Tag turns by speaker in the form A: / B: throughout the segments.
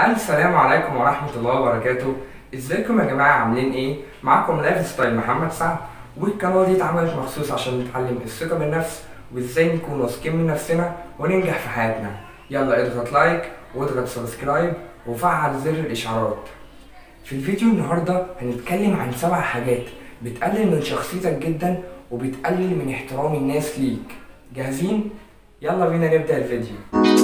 A: السلام عليكم ورحمة الله وبركاته ازيكم يا جماعة عاملين ايه؟ معاكم لايف ستايل محمد سعد والقناة دي اتعملت مخصوص عشان نتعلم الثقة بالنفس وازاي نكون واثقين من نفسنا وننجح في حياتنا يلا اضغط لايك واضغط سبسكرايب وفعل زر الاشعارات في الفيديو النهاردة هنتكلم عن سبع حاجات بتقلل من شخصيتك جدا وبتقلل من احترام الناس ليك جاهزين؟ يلا بينا نبدأ الفيديو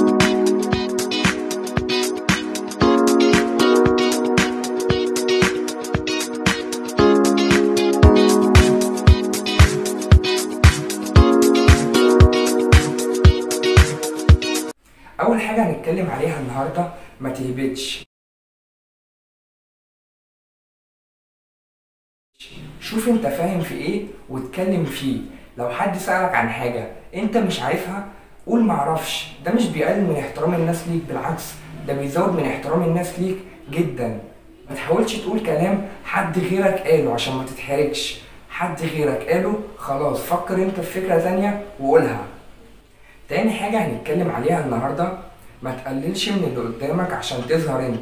A: أول حاجة هنتكلم عليها النهاردة ما تهبطش شوف انت فاهم في ايه واتكلم فيه لو حد سألك عن حاجة انت مش عارفها قول معرفش ده مش بيقلل من احترام الناس ليك بالعكس ده بيزود من احترام الناس ليك جدا ما تحاولش تقول كلام حد غيرك قاله عشان ما تتحرجش حد غيرك قاله خلاص فكر انت في فكرة تانية وقولها تاني حاجة هنتكلم عليها النهاردة ما تقللش من اللي قدامك عشان تظهر انت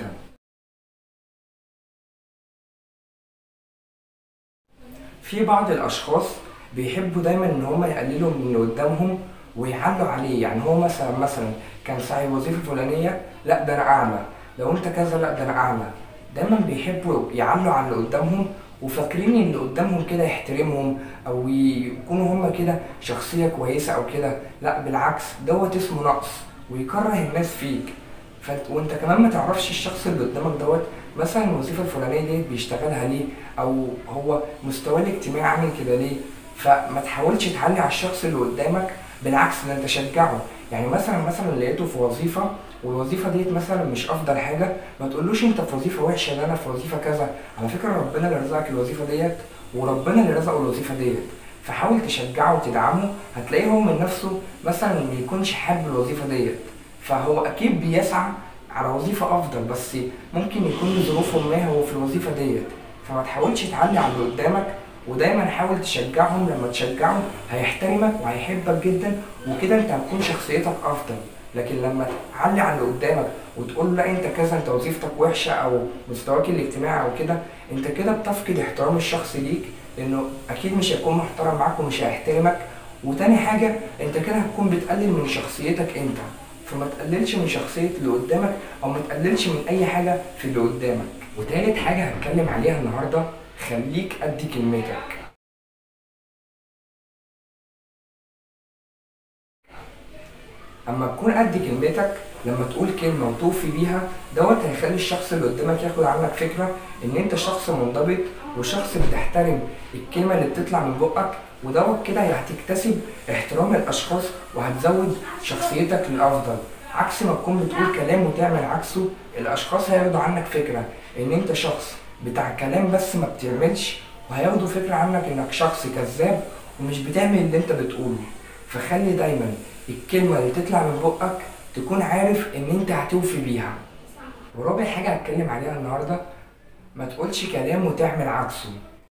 A: في بعض الاشخاص بيحبوا دايما ان هم يقللوا من اللي قدامهم ويعلوا عليه يعني هو مثلا مثلا كان سعي وظيفه فلانيه لا ده انا اعلى لو انت كذا لا ده انا اعلى دايما بيحبوا يعلوا على اللي قدامهم وفاكرين ان اللي قدامهم كده يحترمهم او يكونوا هم كده شخصيه كويسه او كده لا بالعكس دوت اسمه نقص ويكره الناس فيك فانت وانت كمان ما تعرفش الشخص اللي قدامك دوت مثلا الوظيفه الفلانيه دي بيشتغلها ليه او هو مستواه الاجتماعي عامل كده ليه فما تحاولش تعلي على الشخص اللي قدامك بالعكس ده انت شجعه يعني مثلا مثلا لقيته في وظيفه والوظيفه ديت مثلا مش افضل حاجه ما تقولوش انت في وظيفه وحشه ده انا في وظيفه كذا على فكره ربنا اللي رزقك الوظيفه ديت وربنا اللي رزقه الوظيفه ديت فحاول تشجعه وتدعمه هتلاقيه هو من نفسه مثلا ما يكونش حابب الوظيفه ديت فهو اكيد بيسعى على وظيفه افضل بس ممكن يكون لظروفه ما هو في الوظيفه ديت فما تحاولش تعلي على اللي قدامك ودايما حاول تشجعهم لما تشجعهم هيحترمك وهيحبك جدا وكده انت هتكون شخصيتك افضل لكن لما تعلي على اللي قدامك وتقول لا انت كذا انت وظيفتك وحشه او مستواك الاجتماعي او كده انت كده بتفقد احترام الشخص ليك لانه اكيد مش هيكون محترم معاك ومش هيحترمك وتاني حاجه انت كده هتكون بتقلل من شخصيتك انت فما تقللش من شخصيه اللي قدامك او ما تقللش من اي حاجه في اللي قدامك وتالت حاجه هتكلم عليها النهارده خليك قد كلمتك اما تكون قد كلمتك لما تقول كلمه وتوفي بيها دوت هيخلي الشخص اللي قدامك ياخد عنك فكره ان انت شخص منضبط وشخص بتحترم الكلمه اللي بتطلع من بقك ودوت كده هتكتسب احترام الاشخاص وهتزود شخصيتك للافضل عكس ما تكون بتقول كلام وتعمل عكسه الاشخاص هياخدوا عنك فكره ان انت شخص بتاع كلام بس ما بتعملش وهياخدوا فكره عنك انك شخص كذاب ومش بتعمل اللي انت بتقوله فخلي دايما الكلمه اللي تطلع من بقك تكون عارف ان انت هتوفي بيها ورابع حاجه هتكلم عليها النهارده ما تقولش كلام وتعمل عكسه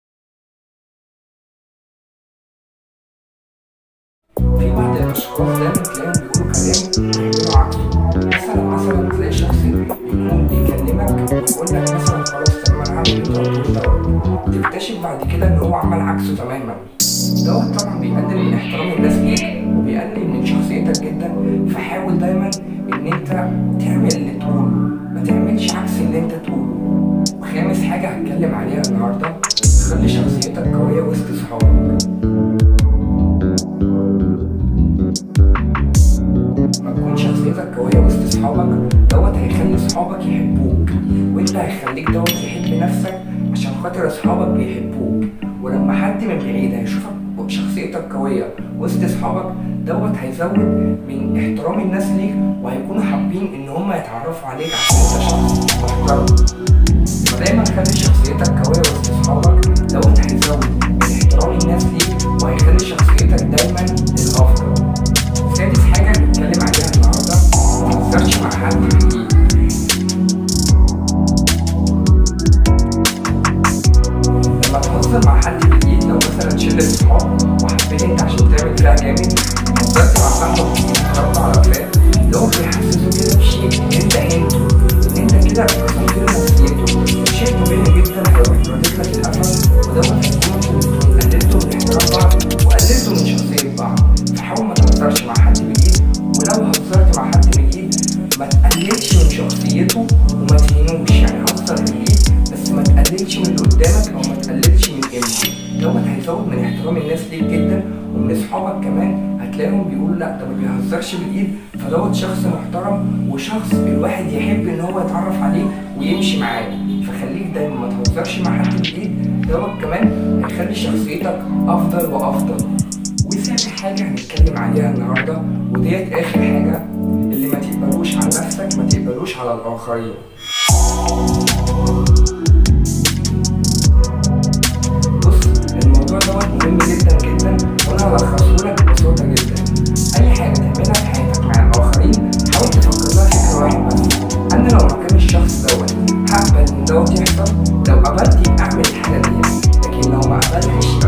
A: في بعض الاشخاص دايما تلاقيهم بيقولوا كلام ويعملوا عكسه مثلا مثلا تلاقي شخص يكون بيكلمك ويقول لك مثلا خلاص تمام انا هعمل اللي انت قلته دوت تكتشف بعد كده ان هو عمل عكسه تماما دوت طبعا بيقلل من احترام الناس ليك وبيقلل من شخصيتك جدا فحاول دايما ان انت تعمل اللي تقوله ما تعملش عكس اللي انت تقوله وخامس حاجه هتكلم عليها النهارده خلي شخصيتك قويه وسط صحابك ما تكون شخصيتك قوية وسط صحابك دوت هيخلي صحابك يحبوك وانت هيخليك دوت تحب نفسك عشان خاطر صحابك بيحبوك ولما حد من بعيد هيشوفك شخصيتك قوية وسط صحابك دوت هيزود من احترام الناس ليك وهيكونوا حابين ان هم يتعرفوا عليك عشان انت شخص محترم فدايما خلي شخصيتك قوية وسط صحابك دوت هيزود من احترام الناس ليك وهيخلي شخصيتك دايما الافضل سادس حاجة هنتكلم عليها النهاردة متهزرش مع حد جديد لما تهزر مع حد جديد لو مثلا شلة صحاب وحبيت انت عشان تعمل فيها جامد هزرت مع صاحبك جديد ضربت على فات لو بيحسسوا كده بشيء ان انت هنته ان انت كده تصنفير نفسيته شيء طبيعي جدا هيروح يردد لك القفل ودوت هيكون قللته من احترام بعض وقللته من شخصية بعض فحاول ما تهزرش مع حد بالإيد ولو هزرت مع حد بالإيد ما تقللش من شخصيته وما تهينوش يعني هزر بالإيد بس ما تقللش من اللي قدامك أو ما تقللش من قيمته دوت هيزود من احترام الناس ليك جدا ومن اصحابك كمان هتلاقيهم بيقولوا لا ده ما بيهزرش بالايد فدوت شخص محترم وشخص الواحد يحب ان هو يتعرف عليه ويمشي معاه فخليك دايما ما تهزرش مع حد بالايد دوت كمان هيخلي شخصيتك افضل وافضل وسابع حاجة هنتكلم عليها النهاردة وديت آخر حاجة اللي ما تقبلوش على نفسك ما تقبلوش على الآخرين بص الموضوع دوت مهم جدا جدا وانا هلخصه لك ببساطه جدا اي حاجه تعملها في حياتك مع الاخرين حاول تفكر لها فكره واحده بس انا لو مكان الشخص دوت هقبل ان دوت يحصل لو قبلت يبقى اعمل الحاجه دي لكن لو ما قبلتش